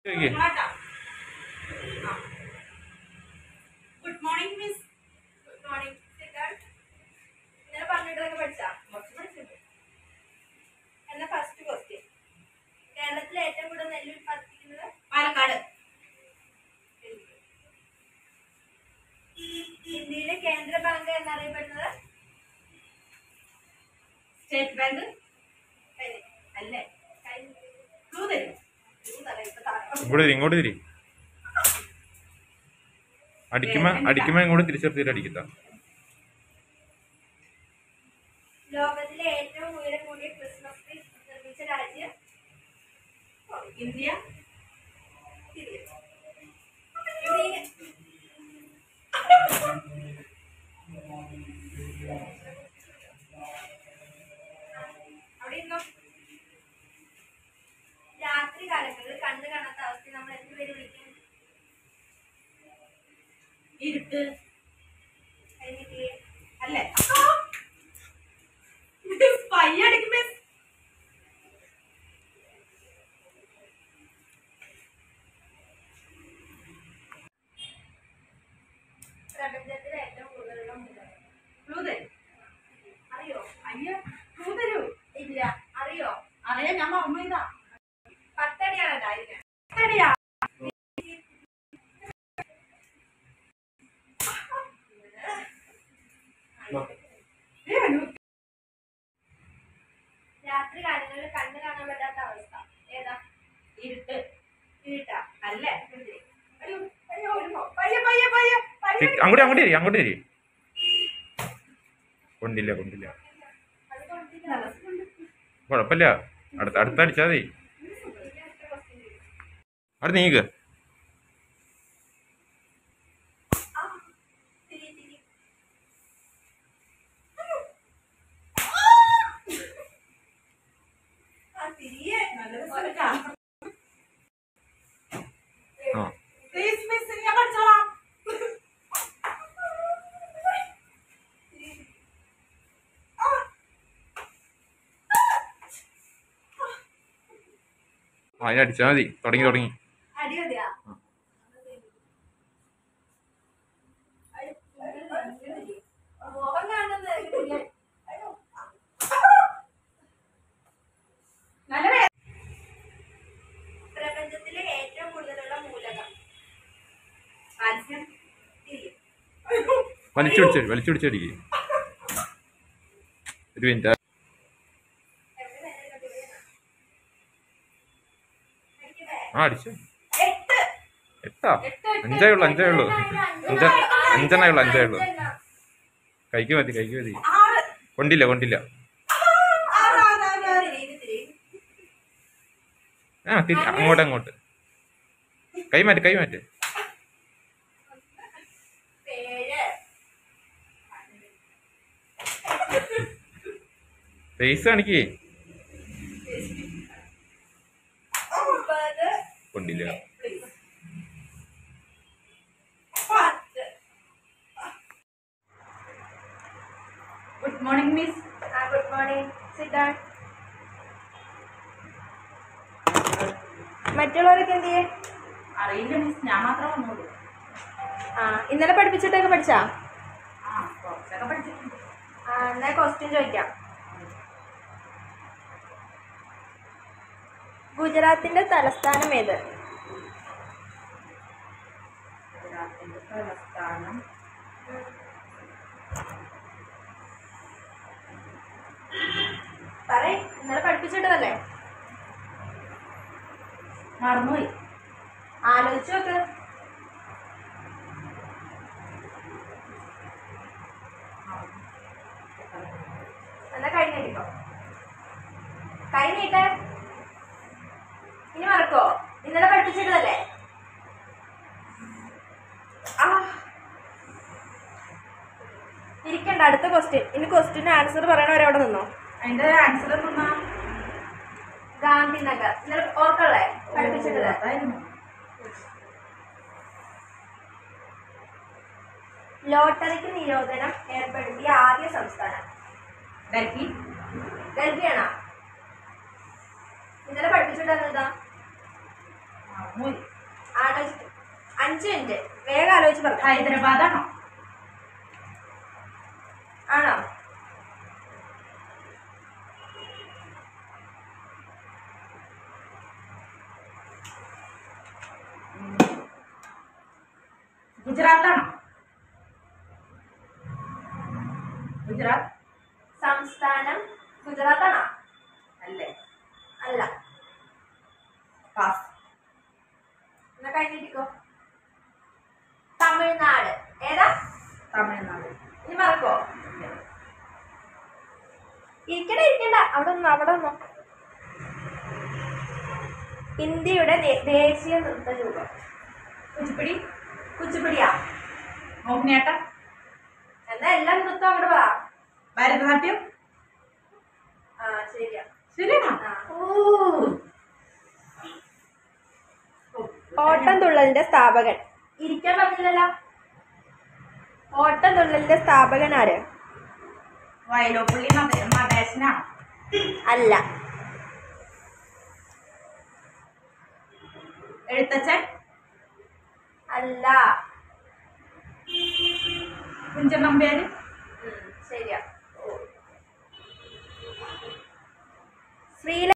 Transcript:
ചോദിക്ക്. Good morning miss good morning ഇന്നലെ പറഞ്ഞിട്ടൊക്കെ പഠിച്ചാ എന്നാ ഫസ്റ്റ് ക്വസ്റ്റ്യൻ കേരളത്തിലെ ഏറ്റവും കൂടുതൽ നെല്ല് ഉൽപ്പാദിപ്പിക്കുന്നത് പാലക്കാട് ഇന്ത്യയിലെ കേന്ദ്ര ബാങ്ക് എന്നറിയപ്പെടുന്നത് സ്റ്റേറ്റ് ബാങ്ക് കഴിഞ്ഞു. അല്ലേ കഴിഞ്ഞു. ക്ലൂ തരും ഇത് പറയാം, ഇപ്പൊ താഴെ. ഇങ്ങോട്ട് തിരി ഇങ്ങോട്ട് തിരി അടിക്കുമ്പോ അടിക്കുമ്പോ ഇങ്ങോട്ട് തിരിച്ചെടുത്തിട്ട് അടിക്കത്ത ലോകത്തിലെ ഏറ്റവും ഉയരം കൂടിയ ക്രിസ്മസ് ട്രീ നിർമ്മിച്ച രാജ്യം ഇന്ത്യ തിരികെ. ഇവിടെ അവിടെ ഇരുന്നോ. രാത്രി കാലങ്ങളിൽ കണ്ണു കാണാത്ത അവസ്ഥ നമ്മൾ എന്ത് പേര് വിളിക്കും ഇരുട്ട് കഴിഞ്ഞിട്ട് അല്ലേ പയ്യ അടിക്കും മിസ് പ്രപഞ്ചത്തിലെ ഏറ്റവും കൂടുതലുള്ള മൂലകം ക്ലൂ തരും അറിയോ അയ്യ ക്ലൂ തരൂ ഇല്ല അറിയോ അറിയാം ഞാൻ മറന്നു ഇതാ പത്തടിയാണ് ഉണ്ടായിരുന്നത് ശരിയാ രാത്രി കാലങ്ങളിൽ കണ്ണു കാണാൻ പറ്റാത്ത അവസ്ഥ ഏതാ ഇരുട്ട് ഇരുട്ടാ അല്ലേ അയ്യോ അയ്യോ ഒരു മോ- പയ്യ പയ്യ പയ്യ പയ്യ അങ്ങോട്ട് അങ്ങോട്ട് തിരി അങ്ങോട്ട് തിരി കൊണ്ടില്ല കൊണ്ടില്ല അത് കൊണ്ടില്ല കുഴപ്പമില്ല അടുത്ത അടുത്ത അടിച്ചാ മതി അവിടെ നീക്ക് ആ തിരി തിരി ആ തിരിയെ നല്ല രസമുണ്ടാ. ആ Please, miss, ഞാൻ പഠിച്ചോളാം ആ, അതിന് അടിച്ചാ മതി തുടങ്ങി തുടങ്ങി അടി മതിയാ മുഖം കാണുന്നത് അയ്യോ. നല്ല വേ- പ്രപഞ്ചത്തിലെ ഏറ്റവും കൂടുതലുള്ള മൂലകം കാൽസ്യം തിരി വലിച്ചു പിടിച്ചു വലിച്ചു പിടിച്ചടിക്ക് ഒരു മിനിറ്റ് എവിടെ നേരെ കണ്ടുപിടിക്കണം? കഴിക്കട്ടെ? ആ അടിച്ചു എട്ട് എട്ടാ അഞ്ചേ ഉള്ളു അഞ്ചേ ഉള്ളു അഞ്ച അഞ്ചെണ്ണേ ഉള്ളു അഞ്ചേ ഉള്ളു കൈക്ക് മതി കൈക്ക് മതി ആറ് കൊണ്ടില്ല കൊണ്ടില്ല ആറ് ആറ് ആറ് ആറ് തിരി, ഇത് തിരി. ആ തിരി അങ്ങോട്ട് അങ്ങോട്ട് കൈ മാറ്റ് കൈ മാറ്റ് ഏഴ് ഫേസ് കാണിക്കേ ഒമ്പത് കൊണ്ടില്ല പത്ത് ഗുഡ് മോർണിംഗ് മിസ് ആ ഗുഡ് മോർണിംഗ് സിദ്ധാൺ മറ്റുള്ളവരൊക്കെ എന്ത് ചെയ്യേ അറിയില്ല മിസ് ഞാൻ മാത്രമേ വന്നുള്ളൂ ആ ഇന്നലെ പഠിപ്പിച്ചിട്ടൊക്കെ പഠിച്ചാ ആ കുറച്ചൊക്കെ പഠിച്ചിട്ടുണ്ട് ആ എന്നാ ക്വസ്റ്റ്യൻ ചോദിക്കാം ഗുജറാത്തിന്റെ തലസ്ഥാനം ഏത് ഗുജറാത്തിന്റെ തലസ്ഥാനം പറയ് ഇന്നലെ പഠിപ്പിച്ചിട്ടതല്ലേ മറന്നുപോയി ആലോചിച്ച് നോക്ക് എന്നാ കൈ നീട്ടിക്കോ കൈ നീട്ടെ ഇനി മറക്കോ ഇന്നലെ പഠിപ്പിച്ചിട്ടതല്ലേ ആ. ഇരിക്കണ്ട അടുത്ത ക്വസ്റ്റ്യൻ ഇനി ക്വസ്റ്റ്യൻ ആൻസർ പറയണവരെ അവിടെ നിന്നോ അതിന്റെ ആൻസർ എന്നാ ഗാന്ധിനഗർ ഇന്നലെ ഓർക്കല്ലേ പഠിപ്പിച്ചിട്ടത് അതായിരുന്നു ലോട്ടറിക്ക് നിരോധനം ഏർപ്പെടുത്തിയ ആദ്യ സംസ്ഥാനം ഡൽഹി ഡൽഹിയാണോ ഇന്നലെ പഠിപ്പിച്ചിട്ടുണ്ടായിരുന്നതാ ആ മറന്നുപോയി ആലോചിക്കും അഞ്ച് മിനിറ്റ് വേഗം ആലോചിച്ച് പറഞ്ഞു ഹൈദരാബാദാണോ ആണോ ഗുജറാത്താണോ ഗുജറാത്ത് സംസ്ഥാനം ഗുജറാത്താണോ അല്ലേ അല്ല പാസ് എന്നാ കഴിഞ്ഞിരിക്കോ തമിഴ്നാട് ഏതാ തമിഴ്നാട് ഇനി മറക്കോ ഇരിക്കണ്ട ഇരിക്കണ്ട അവിടെ ഒന്നും അവിടെ ഒന്നോ ഇന്ത്യയുടെ ദേ- ദേശീയ നൃത്ത രൂപം കുച്ചിപ്പിടി കുച്ചിപ്പിടിയാ മോഹിനിയാട്ടം എന്നാ എല്ലാ നൃത്തം അങ്ങോട്ട് പറ ഭരതനാട്യം ആ ശരിയാ ശരിയാണോ ആ. ഓ ഓട്ടംതുള്ളലിന്റെ സ്ഥാപകൻ ഇരിക്കാൻ പറഞ്ഞില്ലല്ലോ ഓട്ടംതുള്ളലിന്റെ സ്ഥാപകൻ ആര് വയലോപ്പള്ളി മത മടേശനാണോ അല്ല എഴുത്തച്ഛൻ അല്ല കുഞ്ചൻ നമ്പ്യാര് ഉം, ശരിയാ ശ്രീല